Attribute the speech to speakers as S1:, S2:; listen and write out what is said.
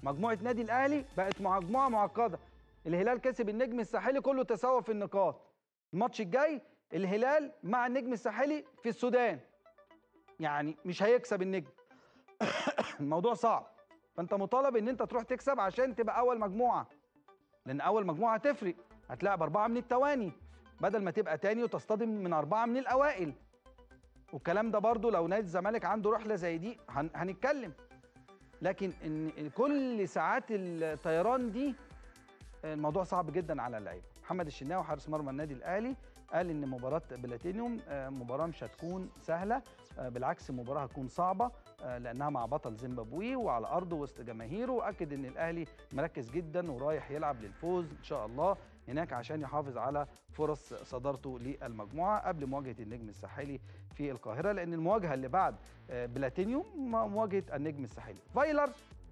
S1: مجموعه نادي الاهلي بقت مجموعه معقده الهلال كسب النجم الساحلي كله تساوى في النقاط الماتش الجاي الهلال مع النجم الساحلي في السودان يعني مش هيكسب النجم الموضوع صعب فانت مطالب ان انت تروح تكسب عشان تبقى اول مجموعه لان اول مجموعه هتفرق هتلاعب اربعه من التواني بدل ما تبقى تاني وتصطدم من اربعه من الاوائل والكلام ده برضو لو نادي الزمالك عنده رحله زي دي هن هنتكلم لكن ان كل ساعات الطيران دي الموضوع صعب جدا على اللعيبه محمد الشناوي حارس مرمى النادي الاهلي قال ان مباراه بلاتينيوم آه، مباراه مش هتكون سهله آه، بالعكس مباراه هتكون صعبه آه، لانها مع بطل زيمبابوي وعلى ارضه وسط جماهيره واكد ان الاهلي مركز جدا ورايح يلعب للفوز ان شاء الله هناك عشان يحافظ على فرص صدارته للمجموعه قبل مواجهه النجم الساحلي في القاهره لان المواجهه اللي بعد آه، بلاتينيوم م- مواجهه النجم الساحلي فايلر